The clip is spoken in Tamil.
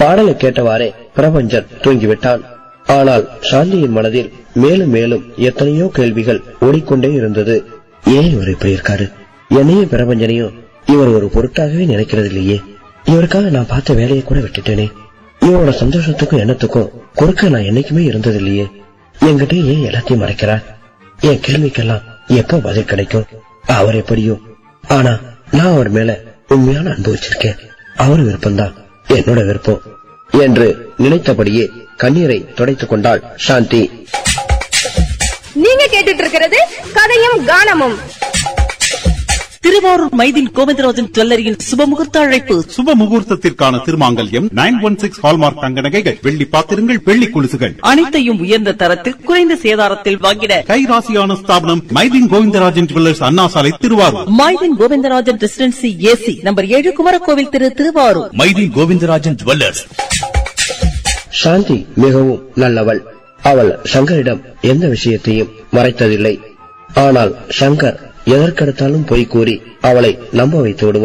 பாடலை கேட்டவாறே பிரபஞ்சன் தூங்கிவிட்டான் ஆனால் சாந்தியின் மனதில் மேலும் மேலும் எத்தனையோ கேள்விகள் ஓடிக்கொண்டே இருந்தது ஏன் இவர் இப்படி இருக்காரு என்னையும் பிரபஞ்சனையும் இவர் ஒரு பொருட்டாகவே நினைக்கிறது இல்லையே இவருக்காக நான் பார்த்த வேலையை கூட விட்டுட்டேனே இவரோட சந்தோஷத்துக்கும் எண்ணத்துக்கும் குறுக்க நான் என்னைக்குமே இருந்தது இல்லையே என்கிட்ட ஏன் எல்லாத்தையும் மறைக்கிறார் என் கேள்விக்கெல்லாம் எப்போ பதில் கிடைக்கும் அவர் எப்படியோ ஆனா நான் அவர் மேல உண்மையான அன்பு வச்சிருக்கேன் அவர் விருப்பம்தான் என்னோட விருப்பம் என்று நினைத்தபடியே கண்ணீரை துடைத்துக் கொண்டாள் சாந்தி நீங்க கேட்டுட்டு இருக்கிறது கதையும் கானமும் திருவாரூர் மைதின் கோவிந்தராஜன் ஜுவல்லரியின் சுபமுகூர்த்த அழைப்பு சுப முகூர்த்தத்திற்கான திருமாங்கல்யம் நைன் ஒன் சிக்ஸ் ஹால்மார்க் தங்க நகைகள் வெள்ளி பாத்திரங்கள் வெள்ளி குலுசுகள் அனைத்தையும் உயர்ந்த தரத்தில் குறைந்த சேதாரத்தில் வாங்கிட கைராசியான ஸ்தாபனம் மைதின் கோவிந்தராஜன் ஜுவல்லர்ஸ் அண்ணா சாலை Thiruvarur Maideen Govindarajan residency AC number ஏழு குமரகோவில் திரு திருவாரூர் மைதீன் கோவிந்தராஜன் ஜுவல்லர்ஸ் சாந்தி மிகவும் நல்லவள் அவள் சங்கரிடம் எந்த விஷயத்தையும் மறைத்ததில்லை ஆனால் சங்கர் எதற்கெடுத்தாலும் பொய் கூறி அவளை நம்ப வைத்து விடுவான்